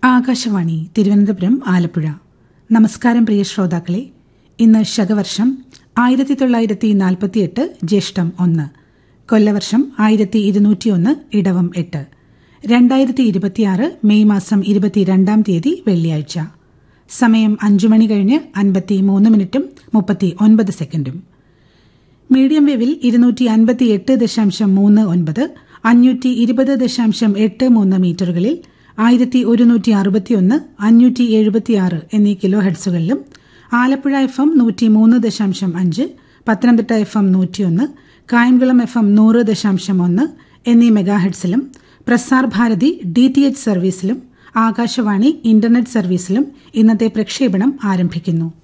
ആകാശവാണി തിരുവനന്തപുരം ആലപ്പുഴ നമസ്കാരം പ്രിയ ശ്രോതാക്കളെ ഇന്ന് ശകവർഷം ആയിരത്തി തൊള്ളായിരത്തി നാൽപ്പത്തിയെട്ട് ജ്യേഷ്ഠം ഒന്ന് കൊല്ലവർഷം ആയിരത്തി ഇരുന്നൂറ്റിയൊന്ന് ഇടവം എട്ട് രണ്ടായിരത്തി ഇരുപത്തിയാറ് മെയ് മാസം ഇരുപത്തിരണ്ടാം തീയതി വെള്ളിയാഴ്ച സമയം അഞ്ചു മണി കഴിഞ്ഞ് അൻപത്തി മൂന്ന് മിനിറ്റും മുപ്പത്തി ഒൻപത് സെക്കൻഡും മീഡിയം വേവിൽ ഇരുന്നൂറ്റി അൻപത്തി എട്ട് ദശാംശം മൂന്ന് ഒൻപത് അഞ്ഞൂറ്റി ഇരുപത് ദശാംശം എട്ട് മൂന്ന് മീറ്ററുകളിൽ ആയിരത്തി ഒരുന്നൂറ്റി അറുപത്തിയൊന്ന് അഞ്ഞൂറ്റി എഴുപത്തിയാറ് എന്നീ കിലോ ഹെഡ്സുകളിലും ആലപ്പുഴ എഫ് എം നൂറ്റി മൂന്ന് ദശാംശം അഞ്ച് പത്തനംതിട്ട എഫ് എം നൂറ്റിയൊന്ന് കായംകുളം എഫ് എം നൂറ് ദശാംശം ഒന്ന് എന്നീ മെഗാഹെഡ്സിലും Prasar Bharati D T H സർവീസിലും ആകാശവാണി ഇന്റർനെറ്റ് സർവീസിലും ഇന്നത്തെ പ്രക്ഷേപണം ആരംഭിക്കുന്നു